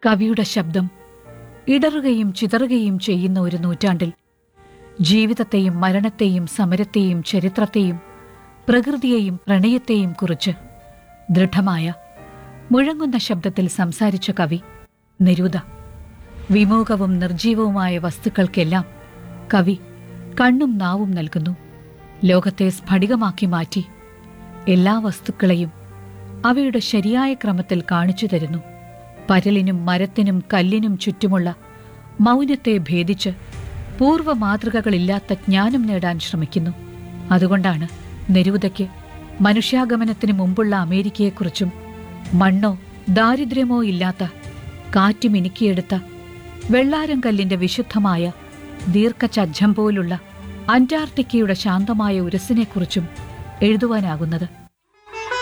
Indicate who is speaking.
Speaker 1: കവിയുടെ ശബ്ദം ഇടറുകയും ചിതറുകയും ചെയ്യുന്ന ഒരു നൂറ്റാണ്ടിൽ ജീവിതത്തെയും മരണത്തെയും സമരത്തെയും ചരിത്രത്തെയും പ്രകൃതിയെയും പ്രണയത്തെയും കുറിച്ച് ദൃഢമായ മുഴങ്ങുന്ന ശബ്ദത്തിൽ സംസാരിച്ച കവി നെരൂദ വിമോകവും നിർജീവവുമായ വസ്തുക്കൾക്കെല്ലാം കവി കണ്ണും നാവും നൽകുന്നു ലോകത്തെ സ്ഫടികമാക്കി മാറ്റി എല്ലാ വസ്തുക്കളെയും അവയുടെ ശരിയായ ക്രമത്തിൽ കാണിച്ചു തരുന്നു പരലിനും മരത്തിനും കല്ലിനും ചുറ്റുമുള്ള മൗനത്തെ ഭേദിച്ച് പൂർവ്വ മാതൃകകളില്ലാത്ത ജ്ഞാനം നേടാൻ ശ്രമിക്കുന്നു അതുകൊണ്ടാണ് നെരൂദയ്ക്ക് മനുഷ്യാഗമനത്തിന് മുമ്പുള്ള അമേരിക്കയെക്കുറിച്ചും മണ്ണോ ദാരിദ്ര്യമോ ഇല്ലാത്ത കാറ്റ് മിനുക്കിയെടുത്ത വെള്ളാരം കല്ലിന്റെ വിശുദ്ധമായ ദീർഘചജ്ജം പോലുള്ള അന്റാർട്ടിക്കയുടെ ശാന്തമായ ഉരസിനെക്കുറിച്ചും എഴുതുവാനാകുന്നത്